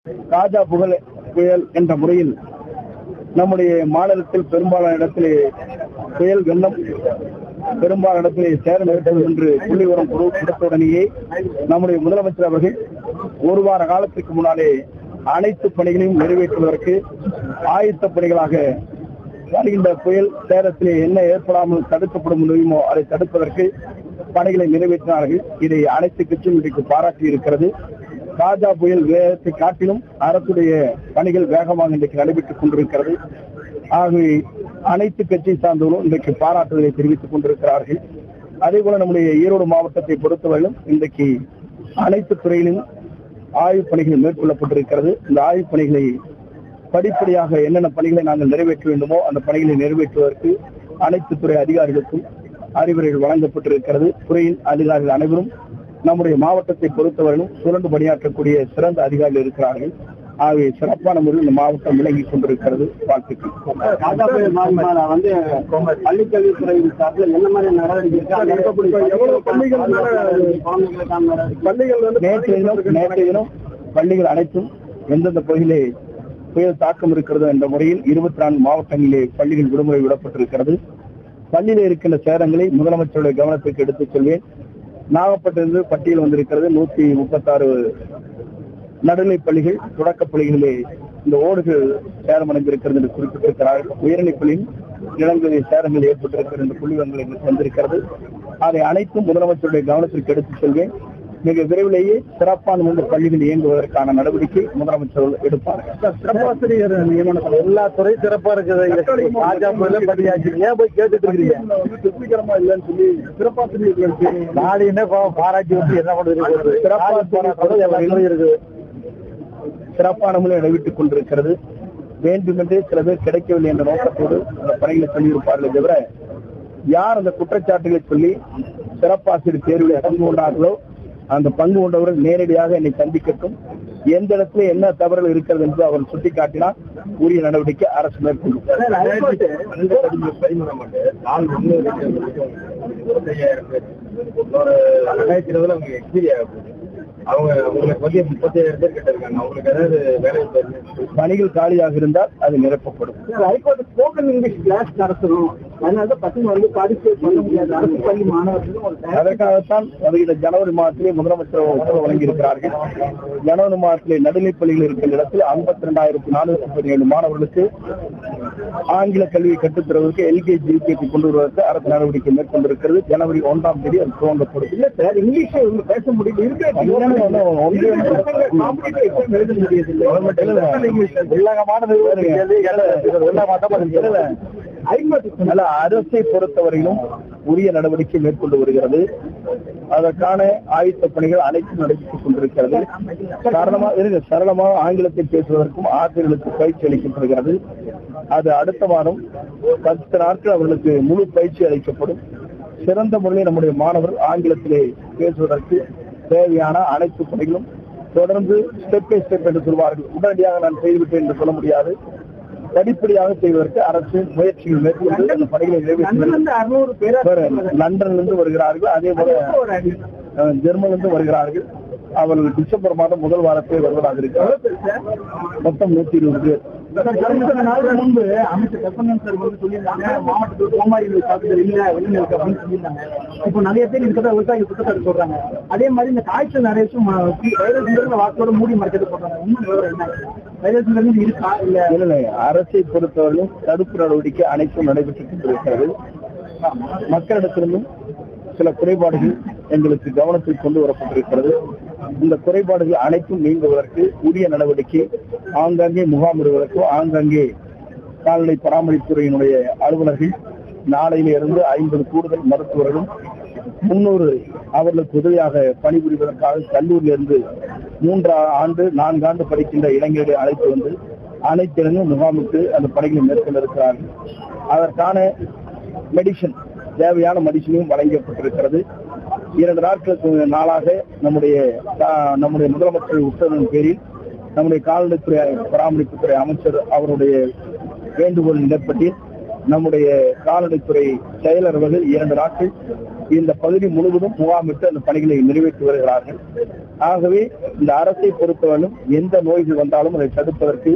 காஜா புகழ் புயல் என்ற முறையில் நம்முடைய மாநிலத்தில் பெரும்பாலான இடத்திலே புயல் வெள்ளம் பெரும்பாலான இடத்திலே சேர நேரிட்டது என்று புள்ளி விவரம் கொடு- கொடுத்தவுடனேயே நம்முடைய முதலமைச்சர் அவர்கள் ஒரு வார காலத்திற்கு முன்னாலே அனைத்து பணிகளையும் நிறைவேற்றுவதற்கு ஆயத்த பணிகளாக வருகின்ற புயல் சேதத்திலே என்ன ஏற்படாமல் தடுக்கப்பட முடியுமோ அதை தடுப்பதற்கு பணிகளை நிறைவேற்றினார்கள் இதை அனைத்து கட்சியும் இன்றைக்கு பாராட்டி இருக்கிறது காஜா புயல் வேகத்தை காட்டிலும் அரசுடைய பணிகள் வேகமாக இன்றைக்கு நடைபெற்றுக் கொண்டிருக்கிறது ஆகவே அனைத்து கட்சி சார்ந்தவர்களும் இன்றைக்கு பாராட்டுதலை தெரிவித்துக் கொண்டிருக்கிறார்கள் அதே போல நம்முடைய ஈரோடு மாவட்டத்தை பொறுத்தவரையிலும் இன்றைக்கு அனைத்து துறையிலும் ஆய்வுப் பணிகள் மேற்கொள்ளப்பட்டிருக்கிறது இந்த ஆய்வுப் பணிகளை படிப்படியாக என்னென்ன பணிகளை நாங்கள் நிறைவேற்ற வேண்டுமோ அந்த பணிகளை நிறைவேற்றுவதற்கு அனைத்து துறை அதிகாரிகளுக்கும் அறிவுரைகள் வழங்கப்பட்டிருக்கிறது துறையின் அதிகாரிகள் அனைவரும் நம்முடைய மாவட்டத்தை பொறுத்தவரையிலும் சுரண்டு பணியாற்றக்கூடிய சிறந்த அதிகாரிகள் இருக்கிறார்கள் ஆகவே சிறப்பான முறையில் இந்த மாவட்டம் விளங்கிக் கொண்டிருக்கிறது வாழ்த்துக்கள் காஜா புயல் மாறினால வந்து பள்ளிக்கல்வித்துறையின் சார்பில் என்ன மாதிரி நடவடிக்கை இருக்கு? அங்க இருக்கக்கூடிய எவ்வளவு பள்ளிகள் குழந்தைகளுக்கான நடவடிக்கை பள்ளிகள் வந்து நேற்றைய தினம் நேற்றைய தினம் பள்ளிகள் அனைத்தும் எந்தெந்த பகுதியிலே புயல் தாக்கம் இருக்கிறது என்ற முறையில் இருபத்தி நான்கு மாவட்டங்களிலே பள்ளிகள் விடுமுறை விடப்பட்டிருக்கிறது பள்ளியில இருக்கின்ற சேதங்களை முதலமைச்சருடைய கவனத்திற்கு எடுத்துச் செல்வேன் நாகப்பட்டிலிருந்து பட்டியல் வந்திருக்கிறது நூத்தி முப்பத்தாறு நடுநிலைப் பள்ளிகள் தொடக்கப் பள்ளிகளிலே இந்த ஓடுகள் சேதமடைந்திருக்கிறது என்று குறிப்பிட்டிருக்கிறார்கள் உயர்நிலைப் பள்ளியில் நிலங்களில் சேதங்கள் ஏற்பட்டிருக்கிறது என்ற புள்ளிவங்கள் எங்களுக்கு வந்திருக்கிறது அதை அனைத்தும் முதலமைச்சருடைய கவனத்திற்கு எடுத்துச் செல்வேன் மிக விரைவிலேயே சிறப்பான இந்த பள்ளிகள் இயங்குவதற்கான நடவடிக்கை முதலமைச்சர் எடுப்பார்கள் சிறப்பாசிரியர் நியமனத்தில் எல்லா துறை சிறப்பா இருக்குது காஜா புயல படியாச்சு ஏன் போய் கேட்டுட்டு இருக்கீங்க திருப்திகரமா இல்லைன்னு சொல்லி சிறப்பாசிரியர்களுக்கு நாடு என்ன பா- பாராட்டி வந்து என்ன பண்ணுறது சிறப்பாக இருக்குது சிறப்பான முறையில் நடைபெற்றுக் கொண்டிருக்கிறது வேண்டுமென்றே சில பேர் கிடைக்கவில்லை என்ற நோக்கத்தோடு அந்த பணிகளை சொல்லியிருப்பார்களே தவிர யார் அந்த குற்றச்சாட்டுகளை சொல்லி சிறப்பாசிரியர் தேர்வில் பங்கு கொண்டார்களோ அந்த பங்கு கொண்டவர்கள் நேரடியாக என்னை சந்திக்கட்டும் எந்த இடத்துல என்ன தவறுகள் இருக்கிறது என்று அவர் சுட்டிக்காட்டினால் உரிய நடவடிக்கை அரசு மேற்கொள்ளும் ஒரு ரெண்டாயிரத்தி இருபதுல அவங்க எக்ஸ்பீரி அவங்க உங்களுக்கு வந்து முப்பத்தாயிரம் பேர் கிட்ட இருக்காங்க அவங்களுக்கு ஏதாவது வேலை பணிகள் காலியாக இருந்தால் அது நிரப்பப்படும் ஹைகோர்ட் ஸ்போக்கன் இங்கிலீஷ் கிளாஸ் நடத்தணும் அதனால தான் பசங்க வந்து பார்ட்டிசிபேட் பண்ண முடியாது அரசு பள்ளி மாணவர்களுக்கு ஒரு தயார் அதற்காகத்தான் வருகிற ஜனவரி மாதத்திலே முதலமைச்சர் உத்தரவு வழங்கியிருக்கிறார்கள் ஜனவரி மாதத்திலே நடுநிலைப் பள்ளிகள் இருக்கின்ற இடத்தில் ஐம்பத்தி ரெண்டாயிரத்தி நானூத்தி பதினேழு மாணவர்களுக்கு ஆங்கில கல்வியை கற்றுத்தருவதற்கு எல்கேஜி யூகேஜி கொண்டு வருவதற்கு அரசு நடவடிக்கை மேற்கொண்டிருக்கிறது ஜனவரி ஒன்றாம் தேதி அது துவங்கப்படும் இல்ல சார் இங்கிலீஷ் இவங்க பேச முடியும் அதுதானே ஒண்ணும் ஒன்றிய எழுத முடியாது உள்ளகமான அல்ல அரசை பொறுத்தவரையிலும் உரிய நடவடிக்கை மேற்கொண்டு வருகிறது அதற்கான ஆயத்த பணிகள் அனைத்தும் நடைபெற்றுக் கொண்டிருக்கிறது காரணமா இருங்க சரளமாக ஆங்கிலத்தில் பேசுவதற்கும் ஆசிரியர்களுக்கு பயிற்சி அளிக்கப்படுகிறது அது அடுத்த வாரம் பத்து நாட்கள் அவர்களுக்கு முழு பயிற்சி அளிக்கப்படும் சிறந்த முறையில் நம்முடைய மாணவர்கள் ஆங்கிலத்திலே பேசுவதற்கு தேவையான அனைத்து பணிகளும் தொடர்ந்து ஸ்டெப் பை ஸ்டெப் என்று சொல்வார்கள் உடனடியாக நான் செய்துவிட்டேன் என்று சொல்ல முடியாது படிப்படியாக செய்வதற்கு அரசு முயற்சிகள் மேற்கொண்டு அந்த பணிகளை நிறைவேற்றி அறுநூறு பேர் லண்டன்ல இருந்து வருகிறார்கள் அதே போல அஹ், ஜெர்மனில இருந்து வருகிறார்கள் அவர்கள் டிசம்பர் மாதம் முதல் வாரத்தில் வருவதாக இருக்கிறார் மொத்தம் நூத்தி இருபது பேர் கடந்த நாளுக்கு முன்பு அமைச்சர் கற்பனன் சார் வந்து சொல்லியிருந்தாங்க மாவட்டத்தில் கோமாரி நோய் தாக்குதல் இல்ல வெளியில இருக்கு அப்படின்னு சொல்லியிருந்தாங்க இப்போ நிறைய பேர் இதுக்கு விவசாய குற்றச்சாட்டு சொல்றாங்க அதே மாதிரி இந்த காய்ச்சல் நிறைய விஷயம் வைரஸ் வாக்கோட மூடி மறைக்கிறது சொல்றாங்க உண்மை விவரம் என்ன வைரஸ் இருந்து இருக்கா இல்ல இல்ல இல்ல அரசை பொறுத்தவரையிலும் தடுப்பு நடவடிக்கை அனைத்தும் நடைபெற்றுக் கொண்டிருக்கிறது மக்களிடத்திலிருந்தும் சில குறைபாடுகள் எங்களுக்கு கவனத்தில் கொண்டு வரப்பட்டிருக்கிறது இந்த குறைபாடுகள் அனைத்தும் நீங்குவதற்கு உரிய நடவடிக்கை ஆங்காங்கே முகாமிடுவதற்கும் ஆங்காங்கே கால்நடை பராமரிப்புத்துறையினுடைய அலுவலர்கள் நாளையில இருந்து ஐம்பது கூடுதல் மருத்துவர்களும் முன்னூறு அவர்களுக்கு உதவியாக பணிபுரிவதற்காக கல்லூரியிலிருந்து மூன்று ஆண்டு நான்கு ஆண்டு படிக்கின்ற இளைஞர்களை அழைத்து வந்து அனைத்து இடங்களும் முகாமுக்கு அந்த பணிகளை மேற்கொள்ள இருக்கிறார்கள் அதற்கான மெடிசன் தேவையான மெடிசனையும் வழங்கப்பட்டிருக்கிறது இரண்டு நாட்களுக்கு நாளாக நம்முடைய ஆஹ், நம்முடைய முதலமைச்சர் உத்தரவின் பேரில் நம்முடைய கால்நடைத்துறை பராமரிப்புத்துறை அமைச்சர் அவருடைய வேண்டுகோள் இடப்பட்டில் நம்முடைய கால்நடைத்துறை செயலர்கள் இரண்டு நாட்கள் இந்த பகுதி முழுவதும் முகாமிட்டு அந்த பணிகளை நிறைவேற்றி வருகிறார்கள் ஆகவே இந்த அரசை பொறுத்தவரையிலும் எந்த நோய்கள் வந்தாலும் அதை தடுப்பதற்கு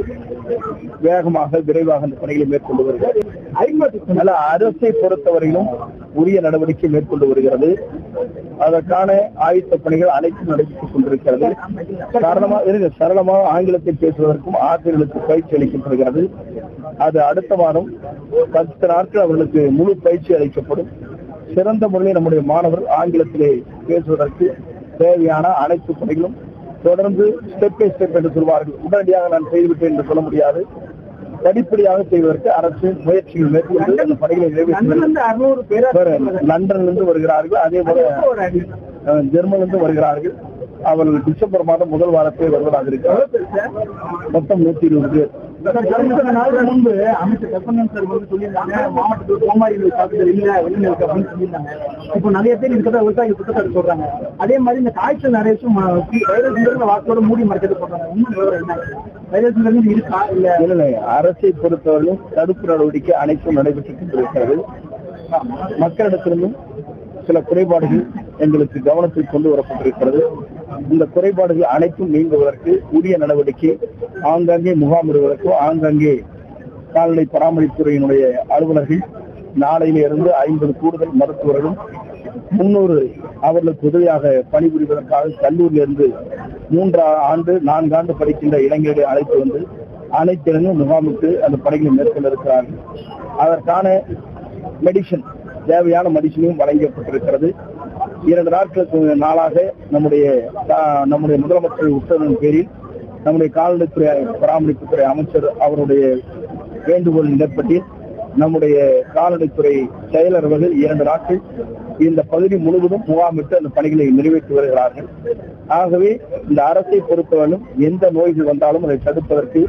வேகமாக விரைவாக அந்த பணிகளை மேற்கொண்டு வருகிறது அதனால அரசை பொறுத்தவரையிலும் உரிய நடவடிக்கை மேற்கொண்டு வருகிறது அதற்கான ஆயத்த பணிகள் அனைத்தும் நடைபெற்றுக் கொண்டிருக்கிறது காரணமாக இருங்க, சரளமாக ஆங்கிலத்தில் பேசுவதற்கும் ஆசிரியர்களுக்கு பயிற்சி அளிக்கப்படுகிறது அது அடுத்த வாரம் பத்து நாட்கள் அவர்களுக்கு முழு பயிற்சி அளிக்கப்படும் சிறந்த முறையில் நம்முடைய மாணவர்கள் ஆங்கிலத்திலே பேசுவதற்கு தேவையான அனைத்து பணிகளும் தொடர்ந்து ஸ்டெப் பை ஸ்டெப் என்று சொல்வார்கள் உடனடியாக நான் செய்துவிட்டேன் என்று சொல்ல முடியாது படிப்படியாக செய்வதற்கு அரசு முயற்சிகள் மேற்கொண்டு அந்த பணிகளை நிறைவேற்றி இருந்து அறுநூறு பேர் வேற லண்டன்ல இருந்து வருகிறார்கள் அதே போல அஹ், ஜெர்மன்ல இருந்து வருகிறார்கள் அவர்கள் டிசம்பர் மாதம் முதல் வாரத்தில் வருவதாக இருக்கிறார் மொத்தம் நூத்தி இருபது பேர் சில நாளுக்கு முன்பு அமைச்சர் கற்பனன் சார் வந்து சொல்லியிருந்தாங்க மாவட்டத்தில் கோமாரி நோய் தாக்குதல் இல்ல வெளியில் இருக்கு அப்படின்னு சொல்லியிருந்தாங்க இப்போ நிறைய பேர் இதுக்கு விவசாய குற்றச்சாட்டு சொல்றாங்க அதே மாதிரி இந்த காய்ச்சல் நிறைய வைரஸ் வாக்கோட மூடி மறைக்கிறது சொல்றாங்க உண்மை விவரம் என்ன வைரஸ் இருக்கா இல்ல இல்லை அரசை பொறுத்தவரையிலும் தடுப்பு நடவடிக்கை அனைத்தும் நடைபெற்றுக் கொண்டிருக்கிறது மக்களிடத்திலிருந்தும் சில குறைபாடுகள் எங்களுக்கு கவனத்தில் கொண்டு வரப்பட்டிருக்கிறது இந்த குறைபாடுகள் அனைத்தும் நீங்குவதற்கு உரிய நடவடிக்கை ஆங்காங்கே முகாமிடுவதற்கும் ஆங்காங்கே கால்நடை பராமரிப்புத்துறையினுடைய அலுவலர்கள் நாளையிலிருந்து ஐம்பது கூடுதல் மருத்துவர்களும் முன்னூறு அவர்களுக்கு உதவியாக பணிபுரிவதற்காக கல்லூரியிலிருந்து மூன்று ஆண்டு நான்கு ஆண்டு படிக்கின்ற இளைஞர்களை அழைத்து வந்து அனைத்து இடங்களும் முகாமிட்டு அந்த பணிகளை மேற்கொள்ள இருக்கிறார்கள் அதற்கான மெடிசன் தேவையான மெடிசனையும் வழங்கப்பட்டிருக்கிறது இரண்டு நாட்களுக்கு நாளாக நம்முடைய ஆஹ், நம்முடைய முதலமைச்சர் உத்தரவின் பேரில் நம்முடைய கால்நடைத்துறை பராமரிப்புத்துறை அமைச்சர் அவருடைய வேண்டுகோளின் இடப்பட்டில் நம்முடைய கால்நடைத்துறை செயலர்கள் இரண்டு நாட்கள் இந்த பகுதி முழுவதும் முகாமிட்டு அந்த பணிகளை நிறைவேற்றி வருகிறார்கள் ஆகவே இந்த அரசை பொறுத்தவரையிலும் எந்த நோய்கள் வந்தாலும் அதை தடுப்பதற்கு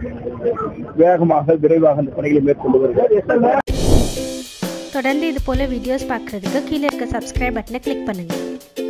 வேகமாக விரைவாக அந்த பணிகளை மேற்கொண்டு வருகிறார்கள் தொடர்ந்து இது போல் வீடியோஸ் பார்க்குறதுக்கு கீழே இருக்க சப்ஸ்கிரைப் பட்டனை கிளிக் பண்ணுங்கள்